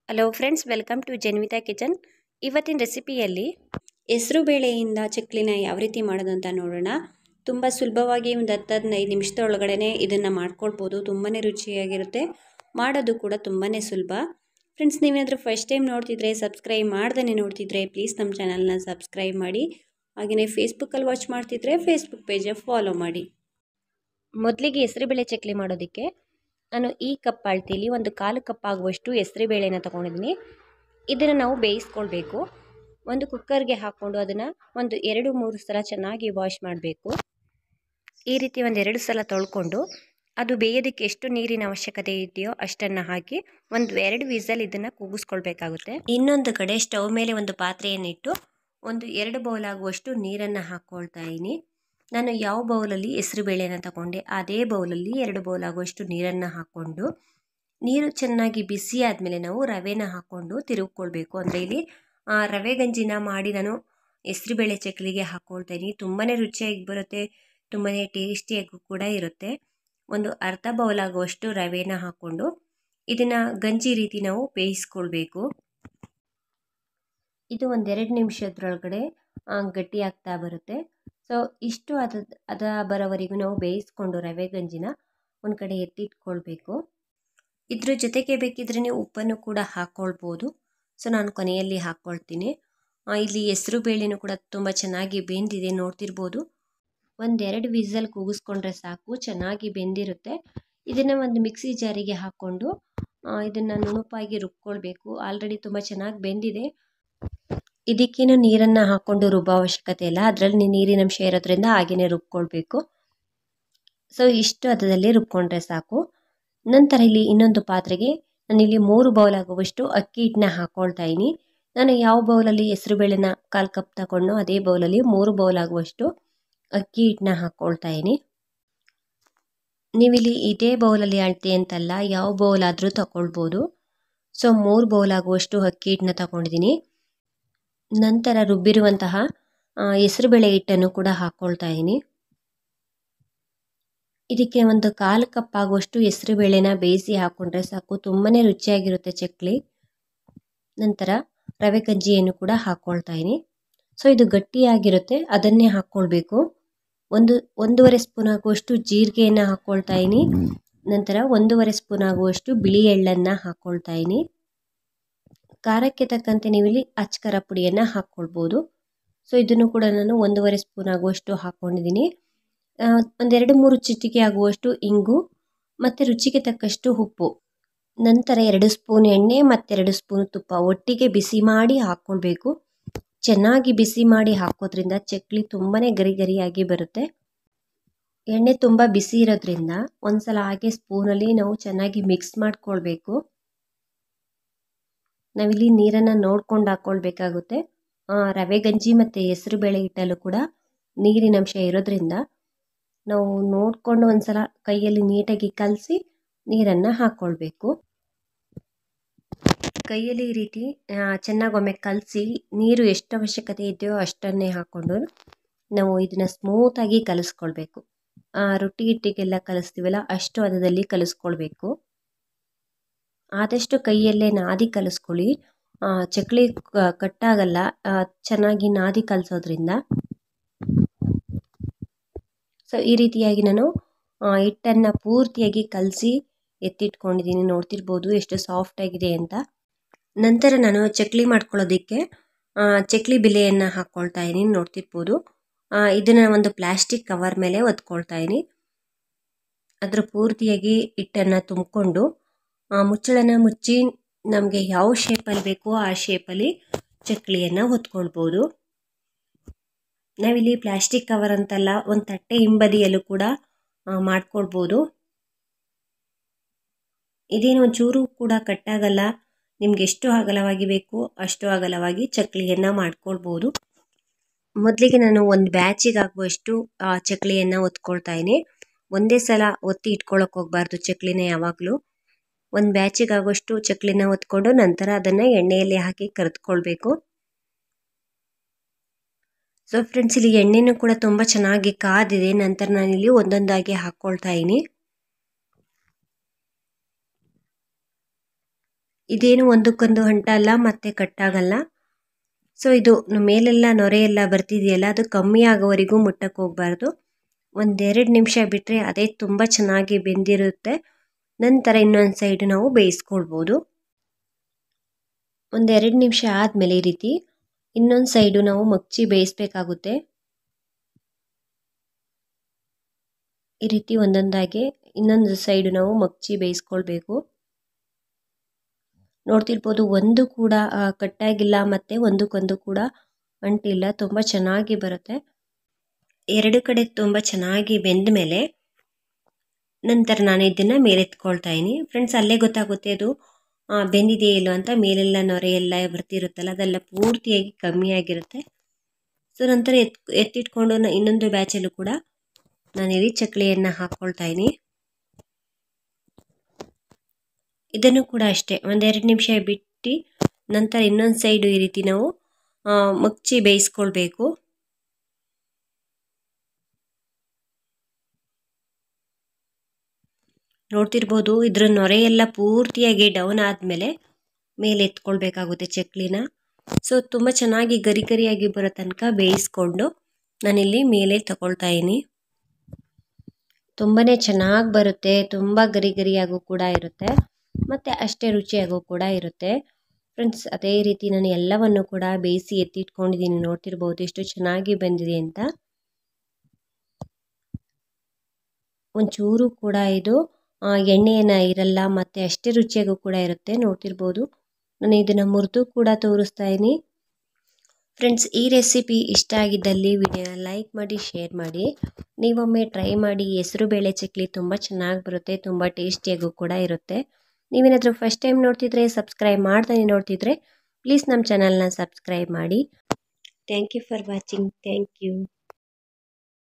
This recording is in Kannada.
hello friends welcome to Janvitha kitchen ಇವತ್ತಿನ ರೆಸಿಪಿಯಲ್ಲಿ ಹೆಸರು ಬೇಳೆಯಿಂದ ಚಕ್ಲಿನ ಯಾವ ರೀತಿ ಮಾಡೋದು ಅಂತ ನೋಡೋಣ ತುಂಬ ಸುಲಭವಾಗಿ ಒಂದು ಹತ್ತು ಹದಿನೈದು ನಿಮಿಷದೊಳಗಡೆ ಇದನ್ನು ಮಾಡ್ಕೊಳ್ಬೋದು ತುಂಬಾ ರುಚಿಯಾಗಿರುತ್ತೆ ಮಾಡೋದು ಕೂಡ ತುಂಬಾ ಸುಲಭ ಫ್ರೆಂಡ್ಸ್ ನೀವೇನಾದರೂ ಫಸ್ಟ್ ಟೈಮ್ ನೋಡ್ತಿದ್ರೆ ಸಬ್ಸ್ಕ್ರೈಬ್ ಮಾಡ್ದೇ ನೋಡ್ತಿದ್ರೆ ಪ್ಲೀಸ್ ನಮ್ಮ ಚಾನಲ್ನ ಸಬ್ಸ್ಕ್ರೈಬ್ ಮಾಡಿ ಹಾಗೆಯೇ ಫೇಸ್ಬುಕ್ಕಲ್ಲಿ ವಾಚ್ ಮಾಡ್ತಿದ್ರೆ ಫೇಸ್ಬುಕ್ ಪೇಜ ಫಾಲೋ ಮಾಡಿ ಮೊದಲಿಗೆ ಹೆಸರುಬೇಳೆ ಚಕ್ಲಿ ಮಾಡೋದಕ್ಕೆ ನಾನು ಈ ಕಪ್ ಅಳ್ತೀಲಿ ಒಂದು ಕಾಲು ಕಪ್ ಆಗುವಷ್ಟು ಹೆಸರು ಬೇಳೆನ ತೊಗೊಂಡಿದ್ದೀನಿ ಇದನ್ನು ನಾವು ಬೇಯಿಸ್ಕೊಳ್ಬೇಕು ಒಂದು ಕುಕ್ಕರ್ಗೆ ಹಾಕ್ಕೊಂಡು ಅದನ್ನು ಒಂದು ಎರಡು ಮೂರು ಸಲ ಚೆನ್ನಾಗಿ ವಾಶ್ ಮಾಡಬೇಕು ಈ ರೀತಿ ಒಂದು ಎರಡು ಸಲ ತೊಳ್ಕೊಂಡು ಅದು ಬೇಯೋದಕ್ಕೆ ಎಷ್ಟು ನೀರಿನ ಅವಶ್ಯಕತೆ ಇದೆಯೋ ಅಷ್ಟನ್ನು ಹಾಕಿ ಒಂದು ಎರಡು ವಿಸಲ್ ಇದನ್ನು ಕೂಗಿಸ್ಕೊಳ್ಬೇಕಾಗುತ್ತೆ ಇನ್ನೊಂದು ಕಡೆ ಸ್ಟವ್ ಮೇಲೆ ಒಂದು ಪಾತ್ರೆಯನ್ನಿಟ್ಟು ಒಂದು ಎರಡು ಬೌಲ್ ಆಗುವಷ್ಟು ನೀರನ್ನು ಹಾಕ್ಕೊಳ್ತಾ ಇದ್ದೀನಿ ನಾನು ಯಾವ ಬೌಲಲ್ಲಿ ಹೆಸರು ಬೇಳೆನ ತಗೊಂಡೆ ಅದೇ ಬೌಲಲ್ಲಿ ಎರಡು ಬೌಲ್ ಆಗುವಷ್ಟು ನೀರನ್ನು ಹಾಕ್ಕೊಂಡು ನೀರು ಚೆನ್ನಾಗಿ ಬಿಸಿ ಆದಮೇಲೆ ನಾವು ರವೆನ ಹಾಕ್ಕೊಂಡು ತಿರುಗಿಕೊಳ್ಬೇಕು ಅಂದರೆ ಇಲ್ಲಿ ರವೆ ಗಂಜಿನ ಮಾಡಿ ನಾನು ಹೆಸರುಬೇಳೆ ಚಕ್ಲಿಗೆ ಹಾಕ್ಕೊಳ್ತಾ ಇದ್ದೀನಿ ತುಂಬಾ ರುಚಿಯಾಗಿ ಬರುತ್ತೆ ತುಂಬಾ ಟೇಸ್ಟಿಯಾಗೂ ಕೂಡ ಇರುತ್ತೆ ಒಂದು ಅರ್ಧ ಬೌಲ್ ಆಗುವಷ್ಟು ರವೆನ ಹಾಕ್ಕೊಂಡು ಇದನ್ನು ಗಂಜಿ ರೀತಿ ನಾವು ಬೇಯಿಸ್ಕೊಳ್ಬೇಕು ಇದು ಒಂದೆರಡು ನಿಮಿಷದ್ರೊಳಗಡೆ ಗಟ್ಟಿ ಆಗ್ತಾ ಬರುತ್ತೆ ಸೊ ಇಷ್ಟು ಅದ ಅದ ಬರೋವರೆಗೂ ನಾವು ಬೇಯಿಸ್ಕೊಂಡು ರವೆ ಗಂಜಿನ ಒಂದು ಕಡೆ ಎತ್ತಿಟ್ಕೊಳ್ಬೇಕು ಇದ್ರ ಜೊತೆಗೆ ಬೇಕಿದ್ರೆ ನೀವು ಉಪ್ಪನ್ನು ಕೂಡ ಹಾಕ್ಕೊಳ್ಬೋದು ಸೊ ನಾನು ಕೊನೆಯಲ್ಲಿ ಹಾಕ್ಕೊಳ್ತೀನಿ ಇಲ್ಲಿ ಹೆಸರು ಬೇಳೆನೂ ಕೂಡ ತುಂಬ ಚೆನ್ನಾಗಿ ಬೆಂದಿದೆ ನೋಡ್ತಿರ್ಬೋದು ಒಂದೆರಡು ವಿಸಲ್ ಕೂಗಿಸ್ಕೊಂಡ್ರೆ ಸಾಕು ಚೆನ್ನಾಗಿ ಬೆಂದಿರುತ್ತೆ ಇದನ್ನು ಒಂದು ಮಿಕ್ಸಿ ಜಾರಿಗೆ ಹಾಕ್ಕೊಂಡು ಇದನ್ನು ನುಣುಪಾಗಿ ರುಬ್ಕೊಳ್ಬೇಕು ಆಲ್ರೆಡಿ ತುಂಬ ಚೆನ್ನಾಗಿ ಬೆಂದಿದೆ ಇದಕ್ಕೇನು ನೀರನ್ನು ಹಾಕ್ಕೊಂಡು ರುಬ್ಬೋ ಅವಶ್ಯಕತೆ ಇಲ್ಲ ಅದರಲ್ಲಿ ನೀರಿನಂಶ ಇರೋದ್ರಿಂದ ಹಾಗೆಯೇ ರುಬ್ಕೊಳ್ಬೇಕು ಸೊ ಇಷ್ಟು ಹದದಲ್ಲಿ ರುಬ್ಕೊಂಡ್ರೆ ಸಾಕು ನಂತರ ಇಲ್ಲಿ ಇನ್ನೊಂದು ಪಾತ್ರೆಗೆ ನಾನಿಲ್ಲಿ ಮೂರು ಬೌಲ್ ಆಗುವಷ್ಟು ಅಕ್ಕಿ ಹಿಟ್ಟನ್ನ ಹಾಕ್ಕೊಳ್ತಾ ಇದ್ದೀನಿ ನಾನು ಯಾವ ಬೌಲಲ್ಲಿ ಹೆಸರು ಬೇಳೆನ ಕಾಲು ಕಪ್ ತಗೊಂಡು ಅದೇ ಬೌಲಲ್ಲಿ ಮೂರು ಬೌಲ್ ಆಗುವಷ್ಟು ಅಕ್ಕಿ ಹಿಟ್ಟನ್ನ ಹಾಕ್ಕೊಳ್ತಾ ಇದ್ದೀನಿ ನೀವಿಲ್ಲಿ ಇದೇ ಬೌಲಲ್ಲಿ ಅಳ್ತೆ ಅಂತಲ್ಲ ಯಾವ ಬೌಲ್ ಆದರೂ ತಗೊಳ್ಬೋದು ಸೊ ಮೂರು ಬೌಲ್ ಆಗುವಷ್ಟು ಅಕ್ಕಿ ಹಿಟ್ಟನ್ನ ತಗೊಂಡಿದ್ದೀನಿ ನಂತರ ರುಬ್ಬಿರುವಂತಹ ಹೆಸರುಬೇಳೆ ಹಿಟ್ಟನ್ನು ಕೂಡ ಹಾಕ್ಕೊಳ್ತಾ ಇದ್ದೀನಿ ಇದಕ್ಕೆ ಒಂದು ಕಾಲು ಕಪ್ ಆಗುವಷ್ಟು ಹೆಸರುಬೇಳೆನ ಬೇಯಿಸಿ ಹಾಕ್ಕೊಂಡ್ರೆ ಸಾಕು ತುಂಬಾ ರುಚಿಯಾಗಿರುತ್ತೆ ಚಕ್ಲಿ ನಂತರ ರವೆ ಗಂಜಿಯನ್ನು ಕೂಡ ಹಾಕ್ಕೊಳ್ತಾ ಇದ್ದೀನಿ ಸೊ ಇದು ಗಟ್ಟಿಯಾಗಿರುತ್ತೆ ಅದನ್ನೇ ಹಾಕ್ಕೊಳ್ಬೇಕು ಒಂದು ಒಂದೂವರೆ ಸ್ಪೂನ್ ಆಗುವಷ್ಟು ಜೀರಿಗೆಯನ್ನು ಹಾಕ್ಕೊಳ್ತಾ ಇದ್ದೀನಿ ನಂತರ ಒಂದೂವರೆ ಸ್ಪೂನ್ ಆಗುವಷ್ಟು ಬಿಳಿ ಎಳ್ಳನ್ನು ಹಾಕ್ಕೊಳ್ತಾ ಇದ್ದೀನಿ ಖಾರಕ್ಕೆ ತಕ್ಕಂತೆ ನೀವಿಲ್ಲಿ ಅಚ್ಕರ ಪುಡಿಯನ್ನು ಹಾಕ್ಕೊಳ್ಬೋದು ಸೊ ಇದನ್ನು ಕೂಡ ನಾನು ಒಂದೂವರೆ ಸ್ಪೂನ್ ಆಗುವಷ್ಟು ಹಾಕ್ಕೊಂಡಿದ್ದೀನಿ ಒಂದೆರಡು ಮೂರು ಚಿಟಿಕೆ ಆಗುವಷ್ಟು ಇಂಗು ಮತ್ತು ರುಚಿಗೆ ತಕ್ಕಷ್ಟು ಉಪ್ಪು ನಂತರ ಎರಡು ಸ್ಪೂನ್ ಎಣ್ಣೆ ಮತ್ತೆರಡು ಸ್ಪೂನ್ ತುಪ್ಪ ಒಟ್ಟಿಗೆ ಬಿಸಿ ಮಾಡಿ ಹಾಕ್ಕೊಳ್ಬೇಕು ಚೆನ್ನಾಗಿ ಬಿಸಿ ಮಾಡಿ ಹಾಕೋದ್ರಿಂದ ಚಕ್ಲಿ ತುಂಬಾ ಗರಿ ಗರಿಯಾಗಿ ಬರುತ್ತೆ ಎಣ್ಣೆ ತುಂಬ ಬಿಸಿ ಇರೋದ್ರಿಂದ ಒಂದ್ಸಲ ಹಾಗೆ ಸ್ಪೂನಲ್ಲಿ ನಾವು ಚೆನ್ನಾಗಿ ಮಿಕ್ಸ್ ಮಾಡ್ಕೊಳ್ಬೇಕು ನಾವಿಲ್ಲಿ ನೀರನ್ನು ನೋಡ್ಕೊಂಡು ಹಾಕ್ಕೊಳ್ಬೇಕಾಗುತ್ತೆ ರವೆ ಗಂಜಿ ಮತ್ತು ಹೆಸರು ಬೇಳೆ ಹಿಟ್ಟಲ್ಲೂ ಕೂಡ ನೀರಿನಂಶ ಇರೋದ್ರಿಂದ ನಾವು ನೋಡಿಕೊಂಡು ಒಂದ್ಸಲ ಕೈಯಲ್ಲಿ ನೀಟಾಗಿ ಕಲಸಿ ನೀರನ್ನು ಹಾಕ್ಕೊಳ್ಬೇಕು ಕೈಯಲ್ಲಿ ಈ ರೀತಿ ಚೆನ್ನಾಗಿ ಒಮ್ಮೆ ಕಲಸಿ ನೀರು ಎಷ್ಟು ಅವಶ್ಯಕತೆ ಇದೆಯೋ ಅಷ್ಟನ್ನೇ ಹಾಕ್ಕೊಂಡು ನಾವು ಇದನ್ನು ಸ್ಮೂತಾಗಿ ಕಲಿಸ್ಕೊಳ್ಬೇಕು ರೊಟ್ಟಿ ಹಿಟ್ಟಿಗೆಲ್ಲ ಕಲಿಸ್ತೀವಲ್ಲ ಅಷ್ಟು ಹದದಲ್ಲಿ ಕಲಿಸ್ಕೊಳ್ಬೇಕು ಆದಷ್ಟು ಕೈಯಲ್ಲೇ ನಾದಿ ಕಲಿಸ್ಕೊಳ್ಳಿ ಚಕ್ಲಿ ಕಟ್ಟಾಗಲ್ಲ ಚೆನ್ನಾಗಿ ನಾದಿ ಕಲಿಸೋದ್ರಿಂದ ಸೊ ಈ ರೀತಿಯಾಗಿ ನಾನು ಹಿಟ್ಟನ್ನು ಪೂರ್ತಿಯಾಗಿ ಕಲಸಿ ಎತ್ತಿಟ್ಕೊಂಡಿದ್ದೀನಿ ನೋಡ್ತಿರ್ಬೋದು ಎಷ್ಟು ಸಾಫ್ಟ್ ಆಗಿದೆ ಅಂತ ನಂತರ ನಾನು ಚಕ್ಲಿ ಮಾಡ್ಕೊಳ್ಳೋದಕ್ಕೆ ಚಕ್ಲಿ ಬಿಲೆಯನ್ನು ಹಾಕ್ಕೊಳ್ತಾ ಇದ್ದೀನಿ ನೋಡ್ತಿರ್ಬೋದು ಇದನ್ನು ಒಂದು ಪ್ಲಾಸ್ಟಿಕ್ ಕವರ್ ಮೇಲೆ ಒತ್ಕೊಳ್ತಾ ಇದ್ದೀನಿ ಅದರ ಪೂರ್ತಿಯಾಗಿ ಹಿಟ್ಟನ್ನು ತುಂಬಿಕೊಂಡು ಮುಚ್ಚಳನ ಮುಚ್ಚಿ ನಮಗೆ ಯಾವ ಶೇಪಲ್ಲಿ ಬೇಕೋ ಆ ಶೇಪಲ್ಲಿ ಚಕ್ಲಿಯನ್ನು ಹೊತ್ಕೊಳ್ಬೋದು ನಾವಿಲ್ಲಿ ಪ್ಲಾಸ್ಟಿಕ್ ಕವರ್ ಅಂತಲ್ಲ ಒಂದು ತಟ್ಟೆ ಹಿಂಬದಿಯಲ್ಲೂ ಕೂಡ ಮಾಡ್ಕೊಳ್ಬೋದು ಇದೇನು ಒಂಚೂರು ಕೂಡ ಕಟ್ಟಾಗಲ್ಲ ನಿಮ್ಗೆ ಎಷ್ಟು ಅಗಲವಾಗಿ ಬೇಕು ಅಷ್ಟು ಅಗಲವಾಗಿ ಚಕ್ಲಿಯನ್ನು ಮಾಡ್ಕೊಳ್ಬೋದು ಮೊದಲಿಗೆ ನಾನು ಒಂದು ಬ್ಯಾಚಿಗೆ ಆಗುವಷ್ಟು ಚಕ್ಲಿಯನ್ನು ಒತ್ಕೊಳ್ತಾ ಇದ್ದೀನಿ ಒಂದೇ ಸಲ ಒತ್ತಿ ಇಟ್ಕೊಳ್ಳೋಕೆ ಹೋಗಬಾರ್ದು ಚಕ್ಲಿನ ಯಾವಾಗಲೂ ಒಂದು ಬ್ಯಾಚಿಗೆ ಆಗುವಷ್ಟು ಚಕ್ಲಿನ ಒತ್ಕೊಂಡು ನಂತರ ಅದನ್ನು ಎಣ್ಣೆಯಲ್ಲಿ ಹಾಕಿ ಕರೆದುಕೊಳ್ಬೇಕು ಸೊ ಫ್ರೆಂಡ್ಸ್ ಇಲ್ಲಿ ಎಣ್ಣೆನೂ ಕೂಡ ತುಂಬ ಚೆನ್ನಾಗಿ ಕಾದಿದೆ ನಂತರ ನಾನಿಲ್ಲಿ ಒಂದೊಂದಾಗಿ ಹಾಕ್ಕೊಳ್ತಾ ಇದ್ದೀನಿ ಇದೇನು ಒಂದಕ್ಕೊಂದು ಅಂಟಲ್ಲ ಮತ್ತು ಕಟ್ಟಾಗಲ್ಲ ಸೊ ಇದು ಮೇಲೆಲ್ಲ ನೊರೆ ಎಲ್ಲ ಬರ್ತಿದೆಯಲ್ಲ ಅದು ಕಮ್ಮಿ ಆಗೋವರೆಗೂ ಮುಟ್ಟಕ್ಕೆ ಹೋಗಬಾರ್ದು ಒಂದೆರಡು ನಿಮಿಷ ಬಿಟ್ಟರೆ ಅದೇ ತುಂಬ ಚೆನ್ನಾಗಿ ಬೆಂದಿರುತ್ತೆ ನಂತರ ಇನ್ನೊಂದು ಸೈಡ್ ನಾವು ಬೇಯಿಸ್ಕೊಳ್ಬೋದು ಒಂದೆರಡು ನಿಮಿಷ ಆದಮೇಲೆ ಈ ರೀತಿ ಇನ್ನೊಂದು ಸೈಡು ನಾವು ಮಗ್ಚಿ ಬೇಯಿಸ್ಬೇಕಾಗುತ್ತೆ ಈ ರೀತಿ ಒಂದೊಂದಾಗಿ ಇನ್ನೊಂದು ಸೈಡು ನಾವು ಮಗ್ಚಿ ಬೇಯಿಸ್ಕೊಳ್ಬೇಕು ನೋಡ್ತಿರ್ಬೋದು ಒಂದು ಕೂಡ ಕಟ್ಟಾಗಿಲ್ಲ ಮತ್ತು ಒಂದಕ್ಕೊಂದು ಕೂಡ ಅಂಟಿಲ್ಲ ತುಂಬ ಚೆನ್ನಾಗಿ ಬರುತ್ತೆ ಎರಡು ಕಡೆ ತುಂಬ ಚೆನ್ನಾಗಿ ಬೆಂದ ಮೇಲೆ ನಂತರ ನಾನು ಇದನ್ನು ಮೇಲೆತ್ಕೊಳ್ತಾ ಇದ್ದೀನಿ ಫ್ರೆಂಡ್ಸ್ ಅಲ್ಲೇ ಗೊತ್ತಾಗುತ್ತೆ ಅದು ಬೆಂದಿದೆಯೇ ಇಲ್ಲೋ ಅಂತ ಮೇಲೆಲ್ಲ ನೊರೆ ಎಲ್ಲ ಬರ್ತಿರುತ್ತಲ್ಲ ಅದೆಲ್ಲ ಪೂರ್ತಿಯಾಗಿ ಕಮ್ಮಿ ಆಗಿರುತ್ತೆ ಸೊ ನಂತರ ಎತ್ ಎತ್ತಿಟ್ಕೊಂಡು ಇನ್ನೊಂದು ಬ್ಯಾಚಲ್ಲೂ ಕೂಡ ನಾನಿಲ್ಲಿ ಚಕ್ಲಿಯನ್ನು ಹಾಕ್ಕೊಳ್ತಾ ಇದ್ದೀನಿ ಇದನ್ನು ಕೂಡ ಅಷ್ಟೇ ಒಂದೆರಡು ನಿಮಿಷ ಬಿಟ್ಟು ನಂತರ ಇನ್ನೊಂದು ಸೈಡು ಈ ರೀತಿ ನಾವು ಮಗ್ಚಿ ಬೇಯಿಸ್ಕೊಳ್ಬೇಕು ನೋಡ್ತಿರ್ಬೋದು ಇದ್ರ ನೊರೆ ಎಲ್ಲ ಪೂರ್ತಿಯಾಗಿ ಡೌನ್ ಆದಮೇಲೆ ಮೇಲೆ ಎತ್ಕೊಳ್ಬೇಕಾಗುತ್ತೆ ಚಕ್ಲಿನ ಸೊ ತುಂಬ ಚೆನ್ನಾಗಿ ಗರಿ ಗರಿಯಾಗಿ ಬರೋ ತನಕ ಬೇಯಿಸ್ಕೊಂಡು ನಾನಿಲ್ಲಿ ಮೇಲೆ ತಗೊಳ್ತಾ ಇದ್ದೀನಿ ತುಂಬಾ ಚೆನ್ನಾಗಿ ಬರುತ್ತೆ ತುಂಬ ಗರಿ ಗರಿಯಾಗೂ ಕೂಡ ಇರುತ್ತೆ ಮತ್ತು ಅಷ್ಟೇ ರುಚಿಯಾಗೂ ಕೂಡ ಇರುತ್ತೆ ಫ್ರೆಂಡ್ಸ್ ಅದೇ ರೀತಿ ನಾನು ಎಲ್ಲವನ್ನು ಕೂಡ ಬೇಯಿಸಿ ಎತ್ತಿಟ್ಕೊಂಡಿದ್ದೀನಿ ನೋಡ್ತಿರ್ಬೋದು ಎಷ್ಟು ಚೆನ್ನಾಗಿ ಬಂದಿದೆ ಅಂತ ಒಂಚೂರು ಕೂಡ ಇದು ಎಣ್ಣೆಯನ್ನು ಇರಲ್ಲ ಮತ್ತು ಅಷ್ಟೇ ರುಚಿಯಾಗೂ ಕೂಡ ಇರುತ್ತೆ ನೋಡ್ತಿರ್ಬೋದು ನಾನು ಇದನ್ನು ಮುರಿದು ಕೂಡ ತೋರಿಸ್ತಾ ಇದ್ದೀನಿ ಫ್ರೆಂಡ್ಸ್ ಈ ರೆಸಿಪಿ ಇಷ್ಟ ಆಗಿದ್ದಲ್ಲಿ ವಿಡಿಯೋನ ಲೈಕ್ ಮಾಡಿ ಶೇರ್ ಮಾಡಿ ನೀವೊಮ್ಮೆ ಟ್ರೈ ಮಾಡಿ ಹೆಸರು ಬೇಳೆ ಚಕ್ಲಿ ತುಂಬ ಚೆನ್ನಾಗಿ ಬರುತ್ತೆ ತುಂಬ ಟೇಸ್ಟಿಯಾಗೂ ಕೂಡ ಇರುತ್ತೆ ನೀವೇನಾದರೂ ಫಸ್ಟ್ ಟೈಮ್ ನೋಡ್ತಿದ್ರೆ ಸಬ್ಸ್ಕ್ರೈಬ್ ಮಾಡ್ತಾನೆ ನೋಡ್ತಿದ್ರೆ ಪ್ಲೀಸ್ ನಮ್ಮ ಚಾನಲ್ನ ಸಬ್ಸ್ಕ್ರೈಬ್ ಮಾಡಿ thank you for watching thank you